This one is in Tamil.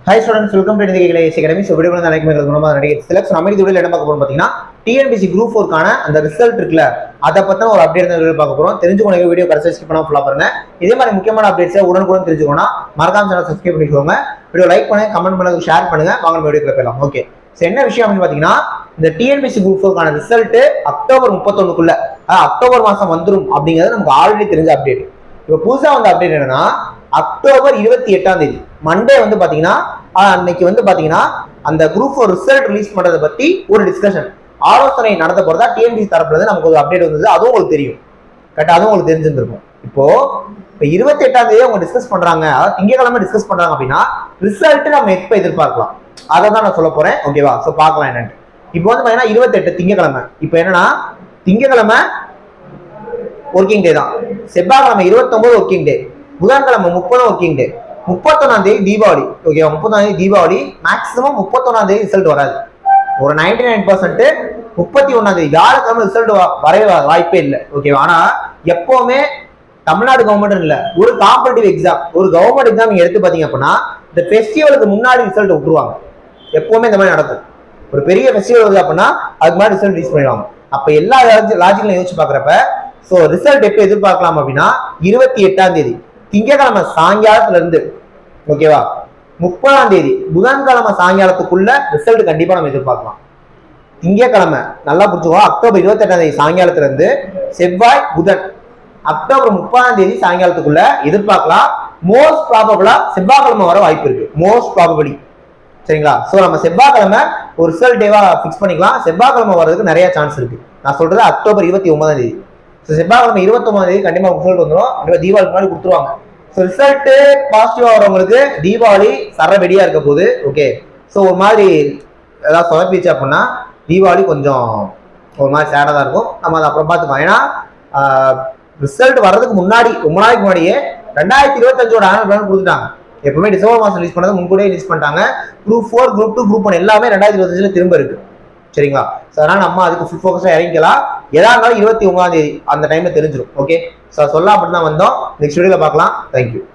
ஹை ஸ்டூடெண்ட்ஸ் வெல்கம் டு நிதிகளை அகாடமி ஸோ விடுபட நினைக்கும் குணமாக நடிகை சிலக்ஸ் நம்ம இந்த வீடியோ என்ன பார்க்க போறோம் பார்த்தீங்கன்னா டிஎன்பிசி குரூப் ஃபோர்க்கான அந்த ரிசல்ட் இருக்குல்ல அதை பற்றின ஒரு அப்டேட் தான் வீடியோ பார்க்க போறோம் தெரிஞ்சுக்கணும் வீடியோ கடைசி ஸ்கிப் பண்ணாம ஃபுல்லாக பாருங்க இதே மாதிரி முக்கியமான அப்டேட்ஸை உடனுக்குடன் தெரிஞ்சுக்கணும்னா மறக்காம சேனல் சப்ஸ்கிரைப் பண்ணிக்கோங்க வீடியோ லைக் பண்ணுங்க கமெண்ட் பண்ணுங்க ஷேர் பண்ணுங்க வாங்க நம்ம வீடியோக்குள்ள போயிடலாம் ஓகே ஸோ என்ன விஷயம் அப்படின்னு பார்த்தீங்கன்னா இந்த டிஎன்பிசி குரூப் ஃபோர்க்கான ரிசல்ட் அக்டோபர் முப்பத்தொன்னுக்குள்ள அதாவது அக்டோபர் மாதம் வந்துரும் அப்படிங்கிறது நமக்கு ஆல்ரெடி தெரிஞ்ச அப்டேட் இப்போ புதுசாக வந்த அப்டேட் என்னன்னா அக்டோபர் இருபத்தி எட்டாம் தேதி மண்டே வந்து பாத்தீங்கன்னா ஆஹ், அன்னைக்கு வந்து பாத்தீங்கன்னா அந்த குரூப் ஃபோர் ரிசல்ட் ரிலீஸ் பண்றதை பத்தி ஒரு டிஸ்கஷன் ஆலோசனை நடத்த போறதா டிஎன்பிசி தரப்புல இருந்து நமக்கு ஒரு அப்டேட் வந்தது அதுவும் உங்களுக்கு தெரியும் கரெக்டாக அதுவும் உங்களுக்கு தெரிஞ்சிருந்திருக்கும் இப்போ இப்போ இருபத்தி எட்டாம் தேதி அவங்க டிஸ்கஸ் பண்றாங்க அதாவது திங்கக்கிழமை டிஸ்கஸ் பண்றாங்க அப்படின்னா ரிசல்ட் நம்ம எப்போ எதிர்பார்க்கலாம் அதை தான் நான் சொல்ல போறேன் ஓகேவா ஸோ பார்க்கலாம் என்னன்ட்டு இப்போ வந்து பாத்தீங்கன்னா இருபத்தெட்டு திங்கக்கிழமை இப்போ என்னன்னா திங்கக்கிழமை ஒர்க்கிங் டே தான் செவ்வாய்க்கிழமை இருபத்தொன்பது ஒர்க்கிங் டே புதன்கிழமை முப்பது ஒர்க்கிங் டே முப்பத்தொன்னாம் தேதி தீபாவளி ஓகேவா முப்பத்தொன்னாம் தேதி தீபாவளி மேக்ஸிமம் முப்பத்தொன்னாம் தேதி ரிசல்ட் வராது ஒரு நைன்டி நைன் பர்சன்ட் முப்பத்தி ஒன்னாம் தேதி வியாழக்கிழமை ரிசல்ட் வரைய வா- வாய்ப்பே இல்லை ஓகேவா ஆனா எப்பவுமே தமிழ்நாடு கவர்மெண்ட் இல்ல ஒரு காம்படிட்டிவ் எக்ஸாம் ஒரு கவர்மெண்ட் எக்ஸாம் நீங்க எடுத்து பாத்தீங்க அப்படின்னா இந்த ஃபெஸ்டிவலுக்கு முன்னாடி ரிசல்ட் விட்டுருவாங்க எப்பவுமே இந்த மாதிரி நடக்கும் ஒரு பெரிய ஃபெஸ்டிவல் வருது அப்படின்னா அதுக்கு முன்னாடி ரிசல்ட் ரிலீஸ் பண்ணிடுவாங்க அப்ப எல்லா லாஜிக்கலையும் யோசிச்சு பாக்குறப்ப ஸோ ரிசல்ட் எப்போ எதிர்பார்க்கலாம் அப்படின்னா இருபத்தி எட்டாம் தேதி திங்கக்கிழமை சாயங்காலத்துல இருந்து ஓகேவா முப்பதாம் தேதி புதன்கிழமை சாயங்காலத்துக்குள்ள ரிசல்ட் கண்டிப்பா நம்ம எதிர்பார்க்கலாம் திங்கக்கிழமை நல்லா புரிஞ்சுக்கோ அக்டோபர் இருபத்தெட்டாம் தேதி சாயங்காலத்துல இருந்து செவ்வாய் புதன் அக்டோபர் முப்பதாம் தேதி சாயங்காலத்துக்குள்ள எதிர்பார்க்கலாம் மோஸ்ட் ப்ராபபிளா செவ்வாய்க்கிழமை வர வாய்ப்பு இருக்கு மோஸ்ட் ப்ராபபிளி சரிங்களா ஸோ நம்ம செவ்வாய்க்கிழமை ஒரு ரிசல்ட் டேவா ஃபிக்ஸ் பண்ணிக்கலாம் செவ்வாய்க்கிழமை வர்றதுக்கு நிறைய சான்ஸ் இருக்கு நான் சொல்றது அக்டோபர் இருபத்தி ஒன்பதாம் தேதி ஸோ செவ்வாய்க்கிழமை இருபத்தொன்பதாம் தேதி கண்டிப்பா ரிசல்ட் வந்துடும் கண்டிப்பா தீபாவளிக்கு முன்னாடி கொடுத்துருவாங்க ஸோ ரிசல்ட் பாசிட்டிவா வரவங்களுக்கு தீபாவளி சரவெடியா இருக்க போகுது ஓகே ஸோ ஒரு மாதிரி ஏதாவது சொதப்பிச்சு அப்படின்னா தீபாவளி கொஞ்சம் ஒரு மாதிரி சேடாக தான் இருக்கும் நம்ம அதை அப்புறம் பார்த்துக்கலாம் ஏன்னா ரிசல்ட் வர்றதுக்கு முன்னாடி ரொம்ப நாளைக்கு முன்னாடியே ரெண்டாயிரத்தி இருபத்தஞ்சோட ஆனுவல் பிளான் கொடுத்துட்டாங்க எப்பவுமே டிசம்பர் மாதம் ரிலீஸ் பண்ணது முன்கூட்டியே ரிலீஸ் பண்ணிட்டாங்க group four group two group one எல்லாமே ரெண்டாயிரத்தி இருபத்தஞ்சுல திரும்ப இருக்கு சரிங்களா ஸோ அதனால நம்ம அதுக்கு ஃபுல் ஃபோக்கஸாக இறங்கிக்கலாம் எதா இருந்தாலும் இருபத்தி ஒன்பதாம் தேதி அந்த டைம்ல தெரிஞ்சிடும் ஓகே ஸோ சொல்ல அப்படி தான் வந்தோம் நெக்ஸ்ட் வீடியோவில் பார்க்கலாம் தேங்க்யூ